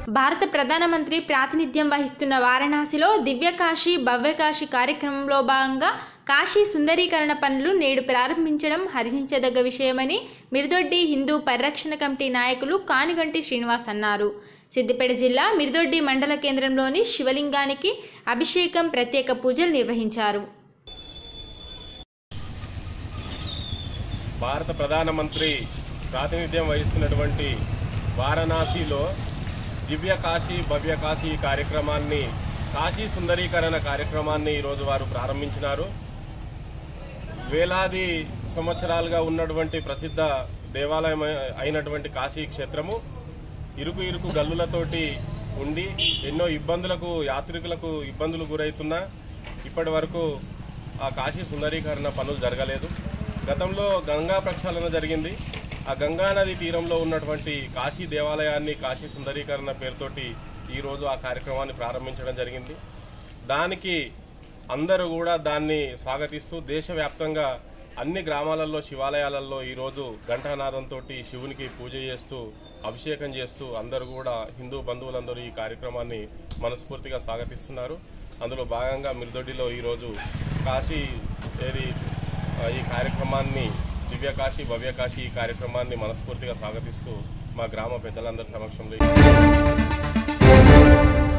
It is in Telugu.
భారత ప్రధానమంత్రి ప్రాతినిధ్యం వహిస్తున్న వారణాసిలో దివ్యకాశీ భవ్యకాశీ కార్యక్రమంలో భాగంగా కాశీ సుందరీకరణ పనులు నేడు ప్రారంభించడం హర్షించదగ్గ విషయమని మిర్దొడ్డి హిందూ పరిరక్షణ కమిటీ నాయకులు కానిగంటి శ్రీనివాస్ అన్నారు సిద్దిపేట జిల్లా మిర్దొడ్డి మండల కేంద్రంలోని శివలింగానికి అభిషేకం ప్రత్యేక పూజలు నిర్వహించారు భారత ప్రధానమంత్రి ప్రాతినిధ్యం వహిస్తున్నటువంటి వారణాసిలో దివ్య కాశీ భవ్య కాశీ కార్యక్రమాన్ని కాశీ సుందరీకరణ కార్యక్రమాన్ని ఈరోజు వారు ప్రారంభించినారు వేలాది సంవత్సరాలుగా ఉన్నటువంటి ప్రసిద్ధ దేవాలయం అయినటువంటి కాశీ క్షేత్రము ఇరుకు ఇరుకు గల్లులతోటి ఉండి ఎన్నో ఇబ్బందులకు యాత్రికులకు ఇబ్బందులు గురవుతున్నా ఇప్పటి వరకు ఆ కాశీ సుందరీకరణ పనులు జరగలేదు గతంలో గంగా ప్రక్షాళన జరిగింది ఆ గంగా నది తీరంలో ఉన్నటువంటి కాశీ దేవాలయాన్ని కాశీ సుందరీకరణ పేరుతోటి ఈరోజు ఆ కార్యక్రమాన్ని ప్రారంభించడం జరిగింది దానికి అందరూ కూడా దాన్ని స్వాగతిస్తూ దేశవ్యాప్తంగా అన్ని గ్రామాలలో శివాలయాలలో ఈరోజు ఘంటానాదంతో శివునికి పూజ చేస్తూ అభిషేకం చేస్తూ అందరూ కూడా హిందూ బంధువులందరూ ఈ కార్యక్రమాన్ని మనస్ఫూర్తిగా స్వాగతిస్తున్నారు అందులో భాగంగా మిర్దొడ్డిలో ఈరోజు కాశీ ఏది ఆ, ఈ కార్యక్రమాన్ని దివ్యకాశీ భవ్యకాశీ ఈ కార్యక్రమాన్ని మనస్ఫూర్తిగా స్వాగతిస్తూ మా గ్రామ పెద్దలందరి సమక్షంలో ఈ